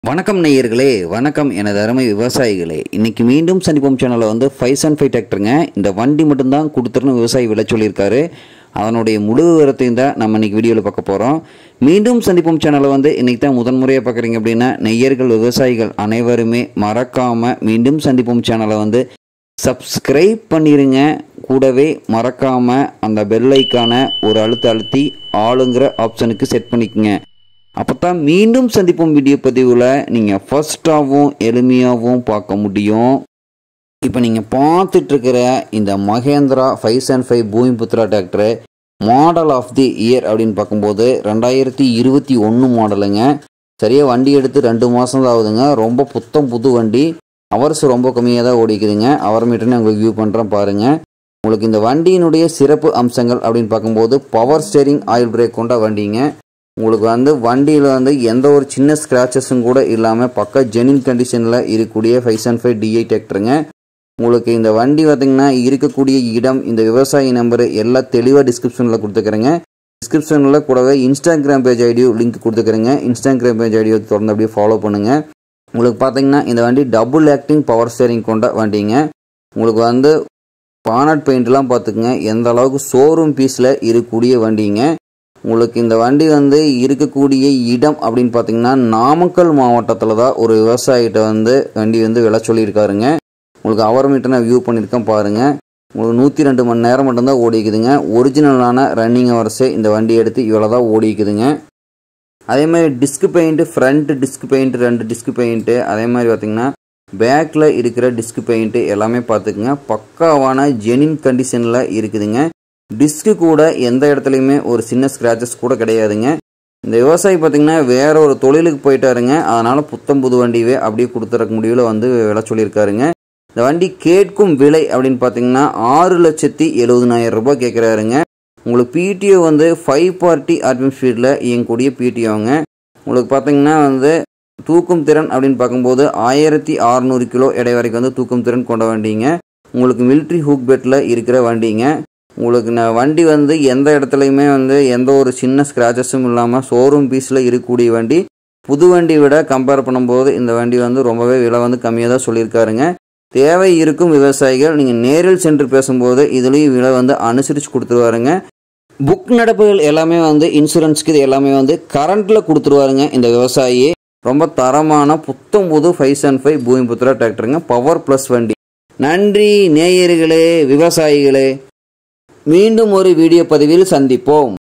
வணக்கம் நேயர்களே வணக்கம் எனது அருமை விவசாயிகளே இன்னைக்கு மீண்டும் சந்திப்போம் சேனலில் வந்து ஃபைவ் அண்ட் ஃபைவ் டிராக்டருங்க இந்த வண்டி மட்டும்தான் கொடுத்துருன்னு விவசாயி விலை சொல்லியிருக்காரு அதனுடைய முழு விவரத்தையும் தான் நம்ம இன்னைக்கு வீடியோவில் பார்க்க போகிறோம் மீண்டும் சந்திப்போம் சேனலை வந்து இன்னைக்கு தான் முதன்முறையாக பார்க்குறீங்க அப்படின்னா நெய்யர்கள் விவசாயிகள் அனைவருமே மறக்காமல் மீண்டும் சந்திப்போம் சேனலை வந்து சப்ஸ்கிரைப் பண்ணிடுங்க கூடவே மறக்காமல் அந்த பெல் ஐக்கான ஒரு அழுத்த அழுத்தி ஆளுங்கிற ஆப்ஷனுக்கு செட் பண்ணிக்கங்க அப்போ தான் மீண்டும் சந்திப்போம் வீடியோ பதிவில் நீங்கள் ஃபஸ்ட்டாகவும் எளிமையாகவும் பார்க்க முடியும் இப்போ நீங்கள் பார்த்துட்ருக்கிற இந்த Mahindra five seven five Bhoomiputra tractor model of the year அப்படின்னு பார்க்கும்போது ரெண்டாயிரத்தி இருபத்தி ஒன்று மாடலுங்க சரியாக வண்டி எடுத்து ரெண்டு மாதம் தான் ஆகுதுங்க ரொம்ப புத்தம் புது வண்டி அவர்ஸ் ரொம்ப கம்மியாக தான் ஓடிக்குதுங்க அவர் மீட்டர்னு உங்களுக்கு வியூ பண்ணுறேன் பாருங்கள் உங்களுக்கு இந்த வண்டியினுடைய சிறப்பு அம்சங்கள் அப்படின்னு பார்க்கும்போது பவர் ஸ்டேரிங் ஆயில் பிரேக் கொண்ட வண்டிங்க உங்களுக்கு வந்து வண்டியில் வந்து எந்த ஒரு சின்ன ஸ்க்ராச்சஸும் கூட இல்லாமல் பக்கா ஜெனின் கண்டிஷனில் இருக்கக்கூடிய ஃபைவ் செவன் ஃபைவ் டிஐ டிராக்டருங்க உங்களுக்கு இந்த வண்டி பார்த்திங்கன்னா இருக்கக்கூடிய இடம் இந்த விவசாயி நம்பரு எல்லாம் தெளிவாக டிஸ்கிரிப்ஷனில் கொடுத்துக்கிறேங்க டிஸ்கிரிப்ஷனில் கூடவே இன்ஸ்டாகிராம் பேஜ் ஐடியோ லிங்க் கொடுத்துக்கிறேங்க இன்ஸ்டாகிராம் பேஜ் ஐடியோ தொடர்ந்து அப்படியே ஃபாலோ பண்ணுங்கள் உங்களுக்கு பார்த்தீங்கன்னா இந்த வண்டி டபுள் ஆக்டிங் பவர் ஸ்டேரிங் கொண்ட வண்டிங்க உங்களுக்கு வந்து பானட் பெயிண்ட்லாம் பார்த்துக்குங்க எந்த அளவுக்கு ஷோரூம் பீஸில் இருக்கக்கூடிய வண்டிங்க உங்களுக்கு இந்த வண்டி வந்து இருக்கக்கூடிய இடம் அப்படின்னு பார்த்தீங்கன்னா நாமக்கல் மாவட்டத்தில் தான் ஒரு விவசாயிகிட்ட வந்து வண்டி வந்து விலை சொல்லியிருக்காருங்க உங்களுக்கு அவர் மீட்டர் நான் வியூ பண்ணியிருக்கேன் பாருங்கள் உங்களுக்கு நூற்றி ரெண்டு மணி நேரம் மட்டும்தான் ஓடிக்குதுங்க ஒரிஜினலான ரன்னிங் ஹவர்ஸே இந்த வண்டி எடுத்து இவ்வளோ தான் ஓடிக்குதுங்க அதே மாதிரி disc paint front disc paint ரெண்டு டிஸ்க் பெயிண்ட்டு அதே மாதிரி பார்த்தீங்கன்னா பேக்கில் இருக்கிற டிஸ்க் பெயிண்ட்டு எல்லாமே பார்த்துக்குங்க பக்காவான ஜெனின் கண்டிஷனில் இருக்குதுங்க டிஸ்க்கு கூட எந்த இடத்துலையுமே ஒரு சின்ன ஸ்க்ராச்சஸ் கூட கிடையாதுங்க இந்த விவசாயி பார்த்தீங்கன்னா வேற ஒரு தொழிலுக்கு போயிட்டாருங்க அதனால் புத்தம் புது வண்டியவே அப்படியே கொடுத்துறக்கு முடிவில் வந்து விலை சொல்லியிருக்காருங்க இந்த வண்டி கேட்கும் விலை அப்படின்னு பார்த்தீங்கன்னா ஆறு லட்சத்தி எழுபதுனாயிரம் ரூபாய் கேட்குறாருங்க உங்களுக்கு பிடிஓ வந்து ஃபைவ் பார்ட்டி ஆர்பிஎம் ஸ்பீடில் இயங்கக்கூடிய பிடிஓங்க உங்களுக்கு பார்த்தீங்கன்னா வந்து தூக்கும் திறன் அப்படின்னு பார்க்கும்போது ஆயிரத்தி அறநூறு கிலோ எடை வரைக்கும் வந்து தூக்கும் திறன் கொண்ட வண்டிங்க உங்களுக்கு மிலிட்ரி ஹூக் பெட்டில் இருக்கிற வண்டிங்க உங்களுக்கு நான் வண்டி வந்து எந்த இடத்துலையுமே வந்து எந்த ஒரு சின்ன ஸ்க்ராச்சஸும் இல்லாமல் ஷோரூம் பீஸில் இருக்கக்கூடிய வண்டி புது வண்டி விட கம்பேர் பண்ணும்போது இந்த வண்டி வந்து ரொம்பவே விலை வந்து கம்மியாக தான் சொல்லியிருக்காருங்க தேவை இருக்கும் விவசாயிகள் நீங்கள் நேரில் சென்று பேசும்போது இதுலேயும் விலை வந்து அனுசரித்து கொடுத்துருவாருங்க புக் நடப்புகள் எல்லாமே வந்து இன்சூரன்ஸ்க்கு இது எல்லாமே வந்து கரண்ட்டில் கொடுத்துருவாருங்க இந்த விவசாயி ரொம்ப தரமான புத்தம் புது ஃபைவ் செவன் ஃபைவ் பூமிபுத்திரா டிராக்டருங்க பவர் ப்ளஸ் வண்டி நன்றி நேயர்களே விவசாயிகளே மீண்டும் ஒரு வீடியோ பதிவில் சந்திப்போம்